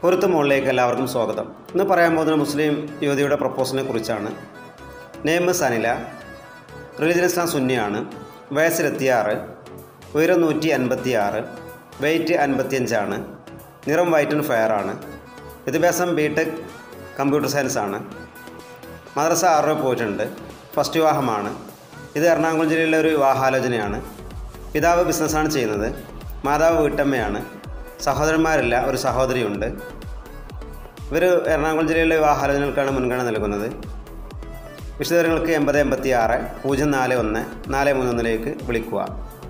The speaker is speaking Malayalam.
പൊരുത്ത മുകളിലേക്ക് എല്ലാവർക്കും സ്വാഗതം ഇന്ന് പറയാൻ പോകുന്ന മുസ്ലിം യുവതിയുടെ പ്രപ്പോസലിനെ കുറിച്ചാണ് നെയ്മ് സനില റിലീജിയൻ ഇസ്ലാം സുന്നിയാണ് വയസ്സ് ഇരുപത്തിയാറ് ഉയരം നൂറ്റി അൻപത്തി ആറ് വെയ്റ്റ് അൻപത്തിയഞ്ചാണ് നിറം വൈറ്റ് ആൻഡ് ഫയർ ആണ് വിദ്യാഭ്യാസം ബി ടെക് കമ്പ്യൂട്ടർ സയൻസ് ആണ് മദ്രസ ആറ് പോയിട്ടുണ്ട് ഫസ്റ്റ് വിവാഹമാണ് ഇത് എറണാകുളം ജില്ലയിലെ ഒരു വിവാഹാലോചനയാണ് പിതാവ് ബിസിനസ്സാണ് ചെയ്യുന്നത് മാതാവ് വീട്ടമ്മയാണ് സഹോദരന്മാരില്ല ഒരു സഹോദരിയുണ്ട് ഇവർ എറണാകുളം ജില്ലയിലെ വിവാഹാലോചനകൾക്കാണ് മുൻഗണന നൽകുന്നത് വിശദവിവരങ്ങൾക്ക് എൺപത് എൺപത്തി ആറ് പൂജ്യം നാല് ഒന്ന് നാല് മൂന്ന് ഒന്നിലേക്ക് വിളിക്കുക